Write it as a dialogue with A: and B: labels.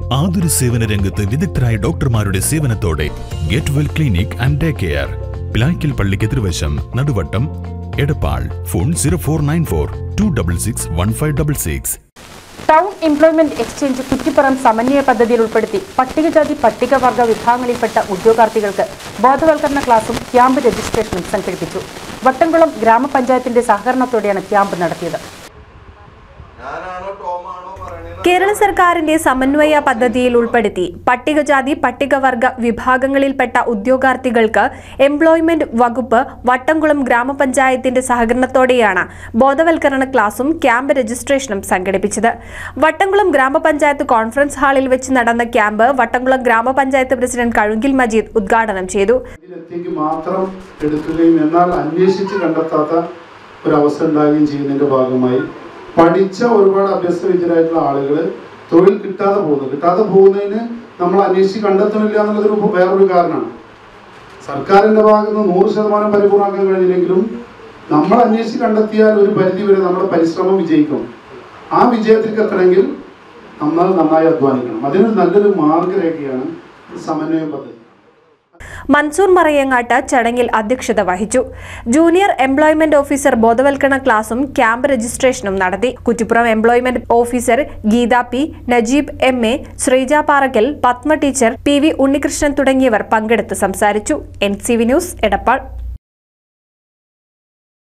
A: ആതുര സേവന രംഗത്ത് വിദഗ്ധരായ ഡോക്ടർമാരുടെ സേവനത്തോടെ get well clinic and day care Pilaykkal പള്ളിക്ക് എതിർവശം Naduvattam Edappal phone zero four nine four two double six one five double six
B: town employment exchange Kuttippuram സമന്വയ പദ്ധതിയിൽ ഉൾപ്പെടുത്തി പട്ടികജാതി പട്ടികവർഗ വിഭാഗങ്ങളിൽപ്പെട്ട ഉദ്യോഗാർത്ഥികൾക്ക് ബോധവൽക്കരണ ക്ലാസും ക്യാമ്പ് രജിസ്ട്രേഷനും സംഘടിപ്പിച്ചു വട്ടംകുളം ഗ്രാമപഞ്ചായത്തിന്റെ സഹകരണത്തോടെയാണ് ക്യാമ്പ് നടത്തിയത്
C: കേരള സർക്കാരിന്റെ സമന്വയ പദ്ധതിയിൽ ഉൾപ്പെടുത്തി പട്ടികജാതി പട്ടികവർഗ വിഭാഗങ്ങളിൽപ്പെട്ട ഉദ്യോഗാർത്ഥികൾക്ക് എംപ്ലോയ്മെന്റ് വകുപ്പ് വട്ടംകുളം ഗ്രാമപഞ്ചായത്തിന്റെ സഹകരണത്തോടെയാണ് ബോധവൽക്കരണ ക്ലാസും ക്യാമ്പ് രജിസ്ട്രേഷനും സംഘടിപ്പിച്ചത് വട്ടംകുളം ഗ്രാമപഞ്ചായത്ത് കോൺഫറൻസ് ഹാളിൽ വെച്ച് നടന്ന ക്യാമ്പ് വട്ടംകുളം ഗ്രാമപഞ്ചായത്ത് പ്രസിഡന്റ് കഴുങ്കിൽ മജീദ് ഉദ്ഘാടനം ചെയ്തു
D: ഇതിലേക്ക് മാത്രം എടുക്കുകയും എന്നാൽ അന്വേഷിച്ച് കണ്ടെത്താത്ത ഒരു അവസ്ഥ ഉണ്ടാകുകയും ചെയ്യുന്നതിന്റെ ഭാഗമായി പഠിച്ച ഒരുപാട് അഭ്യസ്തവിദ്യരായിട്ടുള്ള ആളുകൾ തൊഴിൽ കിട്ടാതെ പോകുന്നു കിട്ടാതെ പോകുന്നതിന് നമ്മൾ അന്വേഷിച്ച് കണ്ടെത്തുന്നില്ല എന്നുള്ളതൊരു വേറൊരു കാരണമാണ് സർക്കാരിന്റെ ഭാഗത്ത് നിന്ന് നൂറ് ശതമാനം പരിപൂർണ്ണമാക്കാൻ കഴിഞ്ഞില്ലെങ്കിലും നമ്മൾ അന്വേഷിച്ച് കണ്ടെത്തിയാൽ ഒരു പരിധി വരെ നമ്മുടെ പരിശ്രമം വിജയിക്കും ആ വിജയത്തിലേക്ക് എത്തണമെങ്കിൽ നമ്മൾ നന്നായി അധ്വാനിക്കണം അതിനൊരു നല്ലൊരു മാർഗരേഖയാണ് സമന്വയം പദ്ധതി
C: മൻസൂർ മറയങ്ങാട്ട് ചടങ്ങിൽ അധ്യക്ഷത വഹിച്ചു ജൂനിയർ എംപ്ലോയ്മെന്റ് ഓഫീസർ ബോധവൽക്കരണ ക്ലാസും ക്യാമ്പ് രജിസ്ട്രേഷനും നടത്തി Kuttippuram employment officer Geetha P Najeeb M A Sreeja Parakkal Padma teacher P V Unnikrishnan തുടങ്ങിയവർ പങ്കെടുത്ത് സംസാരിച്ചു N C V news Edappal